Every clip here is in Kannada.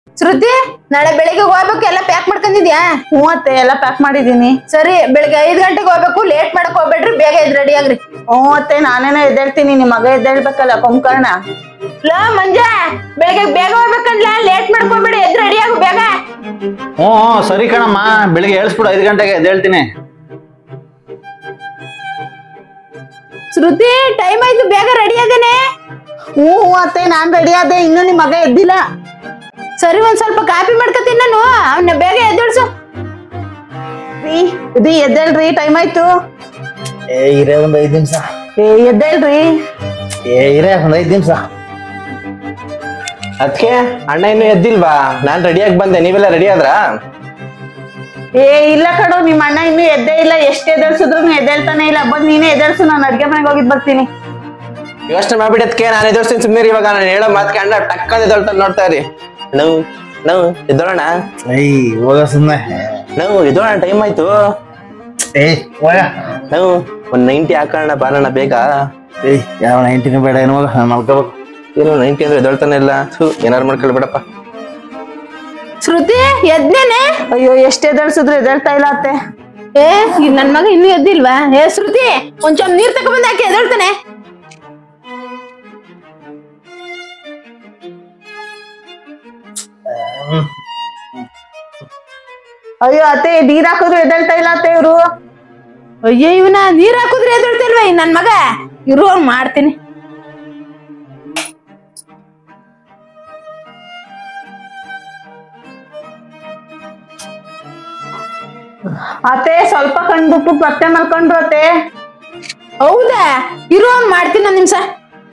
ಶ್ರುತಿ ನಾಳೆ ಬೆಳಿಗ್ಗೆ ಹೋಗ್ಬೇಕು ಎಲ್ಲ ಪ್ಯಾಕ್ ಮಾಡ್ಕೊಂಡಿದ್ಯಾ ಹ್ಞೂ ಅತ್ತೆ ಎಲ್ಲ ಪ್ಯಾಕ್ ಮಾಡಿದೀನಿ ಸರಿ ಬೆಳಿಗ್ಗೆ ಐದ್ ಗಂಟೆಗೆ ಹೋಗ್ಬೇಕು ಲೇಟ್ ಮಾಡಕ್ ಹೋಗ್ಬೇಡ್ರಿ ಬೇಗ ಇದ್ ರೆಡಿ ಆಗ್ರಿ ಹ್ಞೂ ಅತ್ತೆ ನಾನೇನ ಎದ್ದೇಳ್ತೀನಿ ನಿಮ್ ಮಗ ಎದ್ದೇಳ್ಬೇಕಲ್ಲ ಕುಂಕರ್ಣ ಲೋ ಮಂಜ ಬೆಳಿಗ್ಗೆ ಬೇಗ ಹೋಗ್ಬೇಕಂದ್ಲ ಲೇಟ್ ಮಾಡಕ್ ಹೋಗ್ಬೇಡಿ ಎದ್ ರೆಡಿ ಆಗು ಬೇಗ ಹ್ಞೂ ಸರಿ ಕಣಮ್ಮ ಬೆಳಿಗ್ಗೆ ಏಳ್ಸ್ಬಿಡು ಐದು ಗಂಟೆಗೆ ಎದ್ದೇಳ್ತೀನಿ ಶ್ರುತಿ ಟೈಮ್ ಆಯ್ತು ಬೇಗ ರೆಡಿ ಅದೇನೆ ಹ್ಞೂ ಹ್ಞೂ ಅತ್ತೆ ನಾನ್ ರೆಡಿ ಆದೆ ಇನ್ನು ನಿಮ್ ಮಗ ಎದ್ದಿಲ್ಲ ಸರಿ ಒಂದ್ ಸ್ವಲ್ಪ ಕಾಪಿ ಮಾಡ್ಕೊತೀನಿ ನಾನು ಅವನ್ನ ಬೇಗ ಎದ್ದೇಳ್ಸು ರೀ ಇದು ಎದ್ದೇಳ್ರಿ ಟೈಮ್ ಆಯ್ತು ಏ ಇರೇ ಒಂದ್ ಐದು ನಿಮಿಷ ಏ ಎದ್ದೇಳ್ರಿ ಏ ಇರೇ ಒಂದ್ ಐದು ನಿಮಿಷ ಅದಕ್ಕೆ ಅಣ್ಣ ಇನ್ನು ಎದ್ದಿಲ್ವಾ ನಾನ್ ರೆಡಿಯಾಗಿ ಬಂದೆ ನೀವೆಲ್ಲ ರೆಡಿ ಆದ್ರಾ ಏ ಇಲ್ಲ ಕಣೋ ನಿಮ್ ಅಣ್ಣ ಇನ್ನು ಎದ್ದೇ ಇಲ್ಲ ಎಷ್ಟ್ ಎದ್ದೇಳ್ಸಿದ್ರು ಎದ್ದೇಳ್ತಾನೆ ಇಲ್ಲ ಬಂದ್ ನೀನೇ ಎದ್ದೇಳ್ಸು ನಾನು ಅಡ್ಗೆ ಮನೆಗೆ ಹೋಗಿದ್ ಬರ್ತೀನಿ ಯೋಚನೆ ಮಾಡ್ಬಿಡಿ ಅದಕ್ಕೆ ನಾನು ಎದುರಿಸ್ತೀನಿ ಸುಮ್ಮನೆ ಇವಾಗ ನಾನು ಹೇಳೋ ಮಾತ್ಕೆ ಅಣ್ಣ ಟಕ್ ಅಂತ ಎದ್ದೊಳ್ತಾನೆ ನೋಡ್ತಾ ಇರಿ ನಾವು ನಾವು ಎದ್ದೋಳಣ ಐ ಹೋಗ ಸುಮ್ಮನೆ ನಾವು ಎದ್ದೋಳಣ ಟೈಮ್ ಆಯ್ತು ಏ ಹೋಗ ನಾವು ಒಂದ್ ನೈಂಟಿ ಹಾಕೋಣ ಬಾರಣ ಬೇಗ ಏ ಯಾವ ನೈಂಟಿನೂ ಬೇಡ ಏನು ಹೋಗ ನಾನು ಮಲ್ಕೋಬೇಕು ಏನು ನೈಂಟಿ ಅಂದ್ರೆ ಎದ್ದೊಳ್ತಾನೆ ಇಲ್ಲ ಥು, ಏನಾರು ಮಾಡ್ಕೊಳ್ಬೇಡಪ್ಪ ಶ್ರುತಿ ಎದ್ನೇನೆ ಅಯ್ಯೋ ಎಷ್ಟ್ ಎದ್ದೇಳ್ಸಿದ್ರು ಎದ್ದೇಳ್ತಾ ಇಲ್ಲ ಅತ್ತೆ ಏ ಈ ನನ್ ಮಗ ಇನ್ನೂ ಎದ್ದಿಲ್ವಾ ಏ ಶ್ರುತಿ ಒಂದ್ ಚಮ್ ನೀರ್ ತಗೊಂಡ್ ಹಾಕಿ ಎದ್ದೇಳ್ತಾನೆ ಅಯ್ಯೋ ಅತ್ತೆ ನೀರ್ ಹಾಕಿದ್ರು ಎದ್ದೇಳ್ತಾ ಇಲ್ಲ ಅತ್ತೆ ಇವ್ರು ಅಯ್ಯೋ ಇವನ ನೀರ್ ಹಾಕುದ್ರೆ ಎದ್ದೇಳ್ತಿಲ್ವ ಈ ನನ್ ಮಗ ಇರು ಅವ್ನ್ ಮಾಡ್ತೀನಿ ಅತ್ತೆ ಸ್ವಲ್ಪ ಕಂಡ್ಬಿಟ್ಟು ಮತ್ತೆ ಮಲ್ಕೊಂಡ್ರು ಅತ್ತೆ ಹೌದಾ ಇರು ಅವ್ನ್ ಮಾಡ್ತೀನಿ ಒಂದ್ ನಿಮಿಷ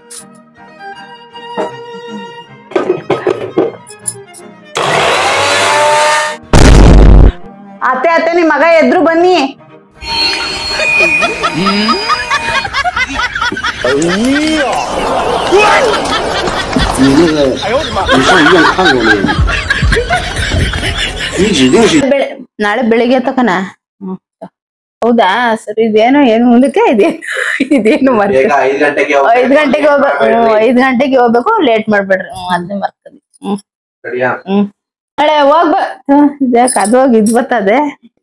ಅತ್ತೆ ಅತ್ತೆ ನಿಮ್ ಮಗ ಎದ್ರು ಬನ್ನಿ ಬೆಳೆ ನಾಳೆ ಬೆಳಿಗ್ಗೆ ತಕನ ಹೌದಾ ಸರಿ ಇದೇನೋ ಏನು ಮುಂದಕ್ಕೆ ಇದೆ ಇದೇನು ಮರ್ತೆ ಐದು ಗಂಟೆಗೆ ಐದ್ ಗಂಟೆಗೆ ಹೋಗ್ಬೇಕು ಹ್ಮ್, ಐದ್ ಗಂಟೆಗೆ ಹೋಗ್ಬೇಕು ಲೇಟ್ ಮಾಡ್ಬೇಡ್ರಿ ಹ್ಮ್ ಅದನ್ನೇ ಮರ್ತದೆ ಹ್ಮ್ ಹ್ಮ್ ನಾಳೆ ಹೋಗ್ಬ ಯಾಕ ಅದು ಹೋಗಿ ಇದ್ ಬರ್ತದೆ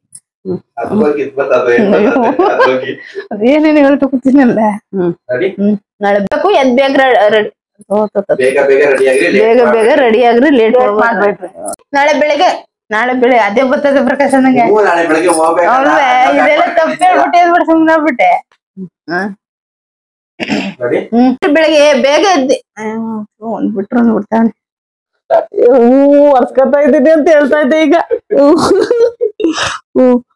ಅದೇನೇನು ಹೇಳ್ತಾ ಕೂತೀನಲ್ಲ ಹ್ಮ್ ಹ್ಮ್ ನಾಳೆ ಬೇಕು ಎದ್ ಬೇಗ ರೆಡಿ ಬೇಗ ಬೇಗ ರೆಡಿ ಆಗಿ ಬೇಗ ಬೇಗ ರೆಡಿ ಆಗ್ರಿ ಲೇಟ್ ಮಾಡ್ಬೇಡ್ರಿ. ನಾಳೆ ಬೆಳಿಗ್ಗೆ ನಾಳೆ ಬೆಳಿಗ್ಗೆ ಅದೇ ಬರ್ತದೆ ಪ್ರಕಾಶ್ ನಂಗೆ ನಾಳೆ ಬೆಳಗ್ಗೆ ಹೌದಾ ಇದೆಲ್ಲ ತಪ್ಪು ಹೇಳ್ಬಿಟ್ಟೆ ಬಿಟ್ಟು ಸುಮ್ಮನೆ ಆಗ್ಬಿಟ್ಟೆ ಹ್ಮ್ ಬೆಳಿಗ್ಗೆ ಬೇಗ ಎದ್ದಿ ಅಯ್ಯೋ, ಒಂದ್ ಬಿಟ್ರು ಒಂದ್ ಬಿಡ್ತಾನೆ ಹ್ಞೂ ಒರ್ಸ್ಕೊತಾ ಇದ್ದೀನಿ ಅಂತ ಹೇಳ್ತಾ ಇದ್ದೆ ಈಗ ಹ್ಞೂ